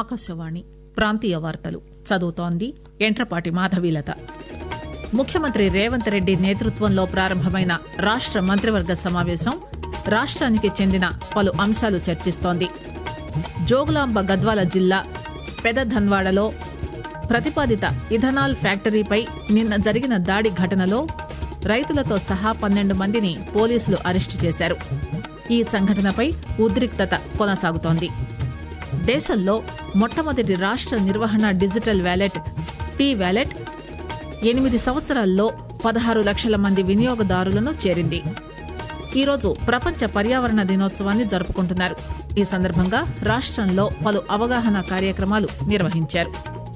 ఆకాశవాణి ప్రాంతీయ వార్తలు చదువుతోంది ఎంట్రపాటి మాధవీలత ముఖ్యమంత్రి రేవంత్ రెడ్డి నేతృత్వంలో ప్రారంభమైన రాష్ట మంత్రివర్గ సమావేశం రాష్ట్రానికి చెందిన పలు అంశాలు చర్చిస్తోంది జోగులాంబ గద్వాల జిల్లా పెదధన్వాడలో ప్రతిపాదిత ఇథనాల్ ఫ్యాక్టరీపై నిన్న జరిగిన దాడి ఘటనలో రైతులతో సహా పన్నెండు మందిని పోలీసులు అరెస్టు చేశారు ఈ సంఘటనపై ఉద్రిక్తత కొనసాగుతోంది దేశంలో మొట్టమొదటి రాష్ట్ర నిర్వహణ డిజిటల్ వ్యాలెట్ టీ వ్యాలెట్ ఎనిమిది సంవత్సరాల్లో పదహారు లక్షల మంది వినియోగదారులను చేరింది ఈరోజు ప్రపంచ పర్యావరణ దినోత్సవాన్ని జరుపుకుంటున్నారు ఈ సందర్భంగా రాష్ట్రంలో పలు అవగాహన కార్యక్రమాలు నిర్వహించారు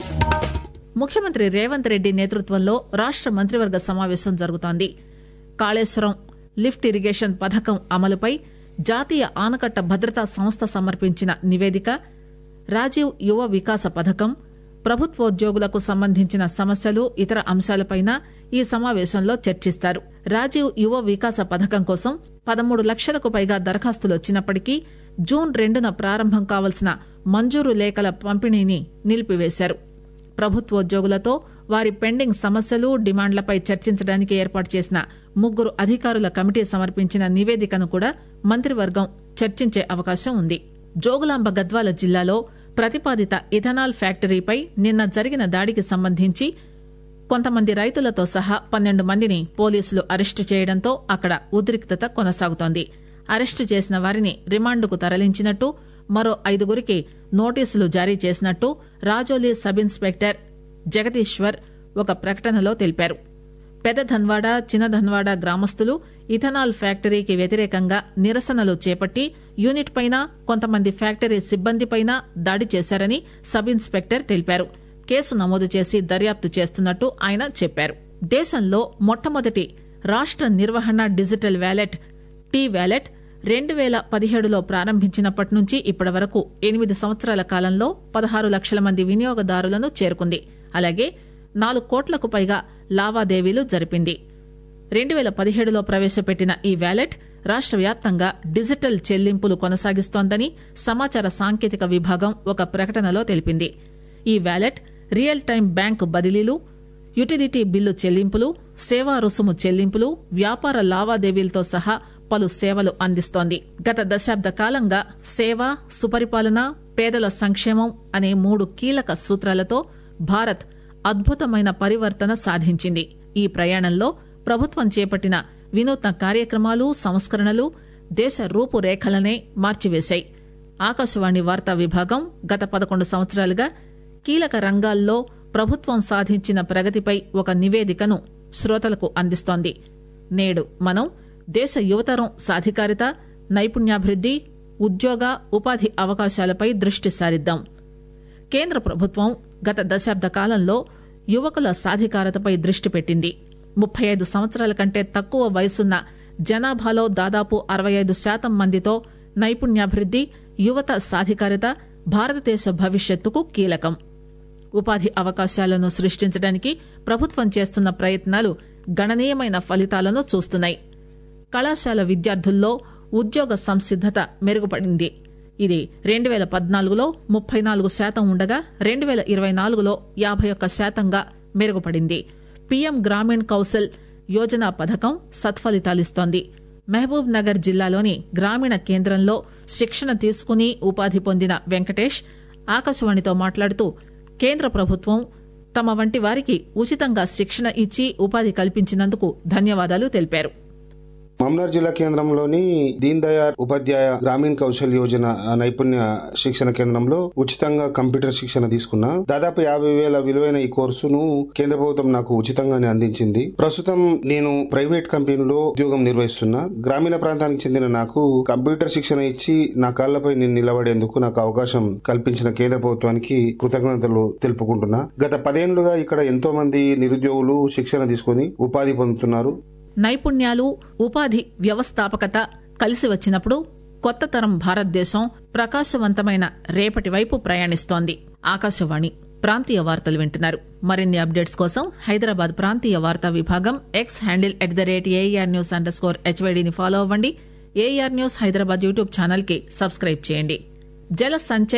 ముఖ్యమంత్రి రేవంత్ రెడ్డి నేతృత్వంలో రాష్ట మంత్రివర్గ సమావేశం జరుగుతోంది కాళేశ్వరం లిఫ్ట్ ఇరిగేషన్ పథకం అమలుపై జాతీయ ఆనకట్ట భద్రతా సంస్థ సమర్పించిన నివేదిక రాజీవ్ యువ వికాస పథకం ప్రభుత్వోద్యోగులకు సంబంధించిన సమస్యలు ఇతర అంశాలపైన ఈ సమావేశంలో చర్చిస్తారు రాజీవ్ యువ వికాస పథకం కోసం పదమూడు లక్షలకు పైగా దరఖాస్తులు వచ్చినప్పటికీ జూన్ రెండున ప్రారంభం కావలసిన మంజూరు లేఖల పంపిణీని నిలిపివేశారు ప్రభుత్వోద్యోగులతో వారి పెండింగ్ సమస్యలు డిమాండ్లపై చర్చించడానికి ఏర్పాటు చేసిన ముగ్గురు అధికారుల కమిటీ సమర్పించిన నివేదికను కూడా మంత్రివర్గం చర్చించే అవకాశం ఉంది జోగులాంబ గద్వాల జిల్లాలో ప్రతిపాదిత ఇథనాల్ ఫ్యాక్టరీపై నిన్న జరిగిన దాడికి సంబంధించి కొంతమంది రైతులతో సహా పన్నెండు మందిని పోలీసులు అరెస్టు చేయడంతో అక్కడ ఉద్రిక్తత కొనసాగుతోంది అరెస్టు చేసిన వారిని రిమాండ్కు తరలించినట్టు మరో ఐదుగురికి నోటీసులు జారీ చేసినట్టు రాజోలీ సబ్ ఇన్స్పెక్టర్ జగదీశ్వర్ ఒక ప్రకటనలో తెలిపారు పెదధన్వాడ చిన్నధన్వాడ గ్రామస్తులు ఇథనాల్ ఫ్యాక్టరీకి వ్యతిరేకంగా నిరసనలు చేపట్టి యూనిట్ పైన కొంతమంది ఫ్యాక్టరీ సిబ్బందిపైన దాడి చేశారని సబ్ ఇన్స్పెక్టర్ తెలిపారు కేసు నమోదు చేసి దర్యాప్తు చేస్తున్నట్టు ఆయన చెప్పారు దేశంలో మొట్టమొదటి రాష్ట నిర్వహణ డిజిటల్ వ్యాలెట్ టీ వ్యాలెట్ రెండు పేల పదిహేడులో ప్రారంభించినప్పటి నుంచి ఇప్పటి వరకు ఎనిమిది సంవత్సరాల కాలంలో పదహారు లక్షల మంది వినియోగదారులను చేరుకుంది అలాగే నాలుగు కోట్లకు పైగా లావాదేవీలు జరిపింది రెండు పేల పదిహేడులో ప్రవేశపెట్టిన ఈ వ్యాలెట్ రాష్ట వ్యాప్తంగా డిజిటల్ చెల్లింపులు కొనసాగిస్తోందని సమాచార సాంకేతిక విభాగం ఒక ప్రకటనలో తెలిపింది ఈ వ్యాలెట్ రియల్ టైం బ్యాంకు బదిలీలు యుటిలిటీ బిల్లు చెల్లింపులు సేవా రుసుము చెల్లింపులు వ్యాపార లావాదేవీలతో సహా పలు సేవలు అందిస్తోంది గత దశాబ్ద కాలంగా సేవ సుపరిపాలన పేదల సంక్షేమం అనే మూడు కీలక సూత్రాలతో భారత్ అద్భుతమైన పరివర్తన సాధించింది ఈ ప్రయాణంలో ప్రభుత్వం చేపట్టిన వినూత్న కార్యక్రమాలు సంస్కరణలు దేశ రూపురేఖలనే మార్చివేశాయి ఆకాశవాణి వార్తా విభాగం గత పదకొండు సంవత్సరాలుగా కీలక రంగాల్లో ప్రభుత్వం సాధించిన ప్రగతిపై ఒక నివేదికను శ్రోతలకు అందిస్తోంది నేడు మనం దేశ యువతరం సాధికారిత నైపుణ్యాభివృద్ది ఉద్యోగ ఉపాధి అవకాశాలపై దృష్టి సారిద్దాం కేంద్ర ప్రభుత్వం గత దశాబ్ద కాలంలో యువకుల సాధికారతపై దృష్టి పెట్టింది ముప్పై ఐదు సంవత్సరాల కంటే తక్కువ వయసున్న జనాభాలో దాదాపు అరవై ఐదు శాతం మందితో నైపుణ్యాభివృద్ది యువత సాధికారిత భారతదేశ భవిష్యత్తుకు కీలకం ఉపాధి అవకాశాలను సృష్టించడానికి ప్రభుత్వం చేస్తున్న ప్రయత్నాలు గణనీయమైన ఫలితాలను చూస్తున్నాయి కళాశాల విద్యార్థుల్లో ఉద్యోగ సంసిద్దత మెరుగుపడింది ఇది రెండు పేల పద్నాలుగులో ముప్పై నాలుగు శాతం ఉండగా రెండు పేల ఇరవై నాలుగులో యాభై ఒక్క శాతంగా మెరుగుపడింది పీఎం గ్రామీణ్ కౌశల్ యోజన పథకం సత్ఫలితాలిస్తోంది మహబూబ్ నగర్ జిల్లాలోని గ్రామీణ కేంద్రంలో శిక్షణ తీసుకుని ఉపాధి పొందిన వెంకటేష్ ఆకాశవాణితో మాట్లాడుతూ కేంద్ర ప్రభుత్వం తమ వంటి వారికి ఉచితంగా శిక్షణ ఇచ్చి ఉపాధి కల్పించినందుకు ధన్యవాదాలు తెలిపారు మమ్నార్ జిల్లా కేంద్రంలోని దీన్ దయాళ్ ఉపాధ్యాయ గ్రామీణ కౌశల్ యోజన నైపుణ్య శిక్షణ కేంద్రంలో ఉచితంగా కంప్యూటర్ శిక్షణ తీసుకున్నా దాదాపు యాభై వేల విలువైన ఈ కోర్సును కేంద్ర ప్రభుత్వం నాకు ఉచితంగానే అందించింది ప్రస్తుతం నేను ప్రైవేట్ కంపెనీలో ఉద్యోగం నిర్వహిస్తున్నా గ్రామీణ ప్రాంతానికి చెందిన నాకు కంప్యూటర్ శిక్షణ ఇచ్చి నా కాళ్లపై నేను నిలబడేందుకు నాకు అవకాశం కల్పించిన కేంద్ర ప్రభుత్వానికి కృతజ్ఞతలు తెలుపుకుంటున్నా గత పదేళ్లుగా ఇక్కడ ఎంతో మంది నిరుద్యోగులు శిక్షణ తీసుకుని ఉపాధి పొందుతున్నారు నైపుణ్యాలు ఉపాధి వ్యవస్థాపకత కలిసి వచ్చినప్పుడు కొత్త తరం భారతదేశం ప్రకాశవంతమైన రేపటి వైపు ప్రయాణిస్తోంది ఆకాశవాణి ప్రాంతీయ వార్తలు వింటున్నారు మరిన్ని అప్డేట్స్ కోసం హైదరాబాద్ ప్రాంతీయ వార్తా విభాగం X handle at the rate AR news underscore స్కోర్ హెచ్వైడీని ఫాలో అవ్వండి AR news Hyderabad YouTube channel కి సబ్స్క్రైబ్ చేయండి జల సంచయ్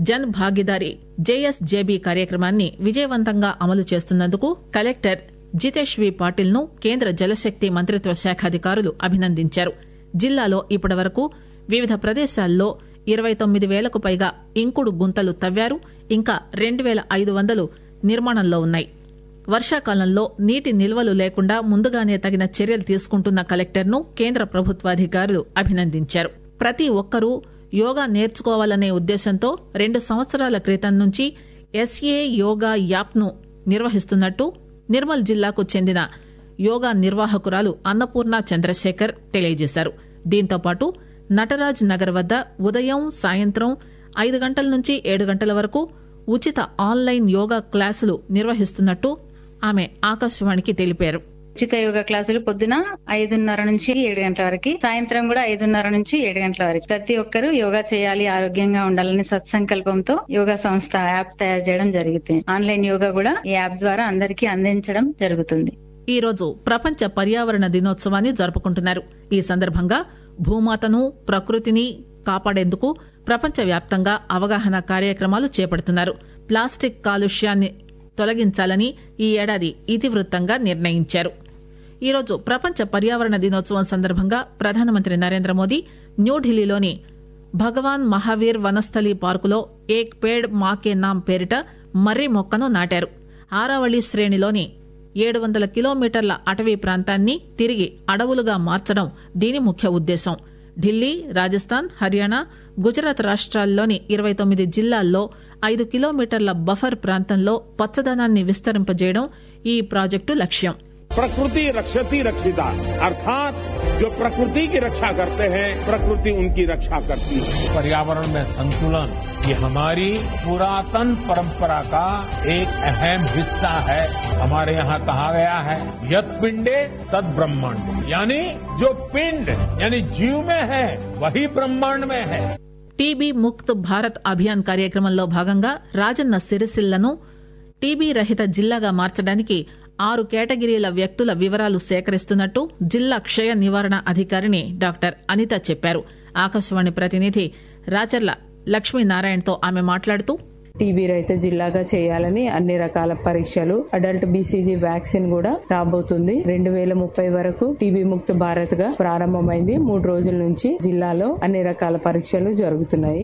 జన్ భాగీదారీ జేఎస్జేబీ కార్యక్రమాన్ని విజయవంతంగా అమలు చేస్తున్నందుకు కలెక్టర్ జితేష్ వి పాటిల్ ను కేంద్ర జలశక్తి మంత్రిత్వ శాఖ అధికారులు అభినందించారు జిల్లాలో ఇప్పటివరకు వివిధ ప్రదేశాల్లో ఇరవై తొమ్మిది వేలకు పైగా ఇంకుడు గుంతలు తవ్వారు ఇంకా రెండు వేల ఐదు వందలు నిర్మాణంలో ఉన్నాయి వర్షాకాలంలో నీటి నిల్వలు లేకుండా ముందుగానే తగిన చర్యలు తీసుకుంటున్న కలెక్టర్ను కేంద్ర ప్రభుత్వాధికారులు అభినందించారు ప్రతి ఒక్కరూ యోగా నేర్చుకోవాలనే ఉద్దేశంతో రెండు సంవత్సరాల క్రితం నుంచి ఎస్ఏ యోగా యాప్ను నిర్వహిస్తున్నట్టు నిర్మల్ జిల్లాకు చెందిన యోగా నిర్వాహకురాలు అన్నపూర్ణ చంద్రశేఖర్ తెలియజేశారు దీంతో పాటు నటరాజ్ నగర్ వద్ద ఉదయం సాయంత్రం ఐదు గంటల నుంచి ఏడు గంటల వరకు ఉచిత ఆన్లైన్ యోగా క్లాసులు నిర్వహిస్తున్నట్టు ఆమె ఆకాశవాణికి తెలిపారు ఉచిత యోగా క్లాసులు పొద్దున ఐదున్నర నుంచి ఏడు గంటల వరకు సాయంత్రం కూడా ఐదున్నర నుంచి ఏడు గంటల వరకు ప్రతి ఒక్కరూ యోగా చేయాలి ఆరోగ్యంగా ఉండాలని సత్సంకల్పంతో యోగా సంస్థ యాప్ తయారు చేయడం జరుగుతుంది ఆన్లైన్ యోగా కూడా ఈ యాప్ ద్వారా అందరికీ అందించడం జరుగుతుంది ఈ రోజు ప్రపంచ పర్యావరణ దినోత్సవాన్ని జరుపుకుంటున్నారు ఈ సందర్భంగా భూమాతను ప్రకృతిని కాపాడేందుకు ప్రపంచవ్యాప్తంగా అవగాహన కార్యక్రమాలు చేపడుతున్నారు ప్లాస్టిక్ కాలుష్యాన్ని తొలగించాలని ఈ ఏడాది ఇతివృత్తంగా నిర్ణయించారు ఈరోజు ప్రపంచ పర్యావరణ దినోత్సవం సందర్భంగా ప్రధానమంత్రి నరేంద్ర మోదీ న్యూఢిల్లీలోని భగవాన్ మహావీర్ వనస్థలి పార్కులో ఏక్ పేడ్ మాకే నామ్ పేరిట మర్రి మొక్కను నాటారు ఆరావళి శ్రేణిలోని ఏడు వందల కిలోమీటర్ల అటవీ ప్రాంతాన్ని తిరిగి అడవులుగా మార్చడం దీని ముఖ్య ఉద్దేశం ఢిల్లీ రాజస్థాన్ హర్యానా గుజరాత్ రాష్ట్రాల్లోని ఇరవై తొమ్మిది జిల్లాల్లో ఐదు కిలోమీటర్ల బఫర్ ప్రాంతంలో పచ్చదనాన్ని విస్తరింపజేయడం ఈ ప్రాజెక్టు లక్ష్యం प्रकृति रक्षति रक्षिता अर्थात जो प्रकृति की रक्षा करते हैं प्रकृति उनकी रक्षा करती है पर्यावरण में संतुलन ये हमारी पुरातन परंपरा का एक अहम हिस्सा है हमारे यहाँ कहा गया है यत पिंडे तद ब्रह्मांड यानी जो पिंड यानी जीव में है वही ब्रह्मांड में है టీబీ ముక్త్ భారత్ అభియాన్ కార్యక్రమంలో భాగంగా రాజన్న సిరిసిల్లను టీబీ రహిత జిల్లాగా మార్చడానికి ఆరు కేటగిరీల వ్యక్తుల వివరాలు సేకరిస్తున్నట్టు జిల్లా క్షయ నివారణ అధికారిని డాక్టర్ అనిత చెప్పారు ఆకాశవాణి ప్రతినిధి రాచర్ల లక్ష్మీనారాయణతో ఆమె మాట్లాడుతూ టీబీ రహిత జిల్లాగా చేయాలని అన్ని రకాల పరీక్షలు అడల్ట్ బీసీజీ వ్యాక్సిన్ కూడా రాబోతుంది రెండు వేల ముప్పై వరకు టీబీ ముక్త భారత్ గా ప్రారంభమైంది మూడు రోజుల నుంచి జిల్లాలో అన్ని రకాల పరీక్షలు జరుగుతున్నాయి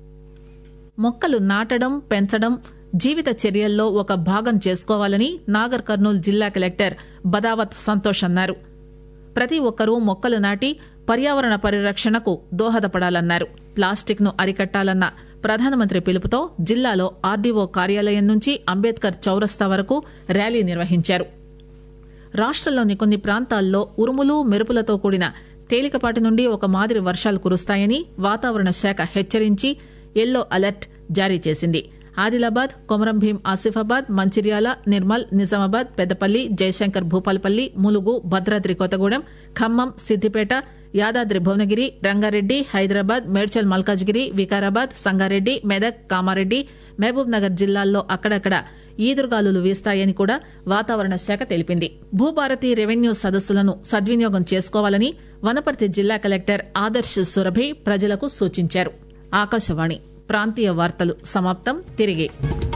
మొక్కలు నాటడం పెంచడం జీవిత చర్యల్లో ఒక భాగం చేసుకోవాలని నాగర్ కర్నూలు జిల్లా కలెక్టర్ బదావత్ సంతోష్ అన్నారు ప్రతి ఒక్కరూ మొక్కలు నాటి పర్యావరణ పరిరక్షణకు దోహదపడాలన్నారు ప్లాస్టిక్ ను అరికట్టాలన్న ప్రధానమంత్రి పిలుపుతో జిల్లాలో ఆర్డీఓ కార్యాలయం నుంచి అంబేద్కర్ చౌరస్తా వరకు ర్యాలీ నిర్వహించారు రాష్టంలోని కొన్ని ప్రాంతాల్లో ఉరుములు మెరుపులతో కూడిన తేలికపాటి నుండి ఒక మాదిరి వర్షాలు కురుస్తాయని వాతావరణ శాఖ హెచ్చరించి ఎల్లో అలర్ట్ జారీ చేసింది ఆదిలాబాద్ కొమరంభీం ఆసిఫాబాద్ మంచిర్యాల నిర్మల్ నిజామాబాద్ పెద్దపల్లి జయశంకర్ భూపాలపల్లి ములుగు భద్రాద్రి కొత్తగూడెం ఖమ్మం సిద్దిపేట యాదాద్రి భువనగిరి రంగారెడ్డి హైదరాబాద్ మేడ్చల్ మల్కాజ్గిరి వికారాబాద్ సంగారెడ్డి మెదక్ కామారెడ్డి మహబూబ్ నగర్ జిల్లాల్లో అక్కడక్కడ ఈదురుగాలులు వీస్తాయని కూడా వాతావరణ శాఖ తెలిపింది భూభారతి రెవెన్యూ సదస్సులను సద్వినియోగం చేసుకోవాలని వనపర్తి జిల్లా కలెక్టర్ ఆదర్శ్ సురభి ప్రజలకు సూచించారు ఆకాశవాణి ప్రాంతీయ వార్తలు సమాప్తం తిరిగి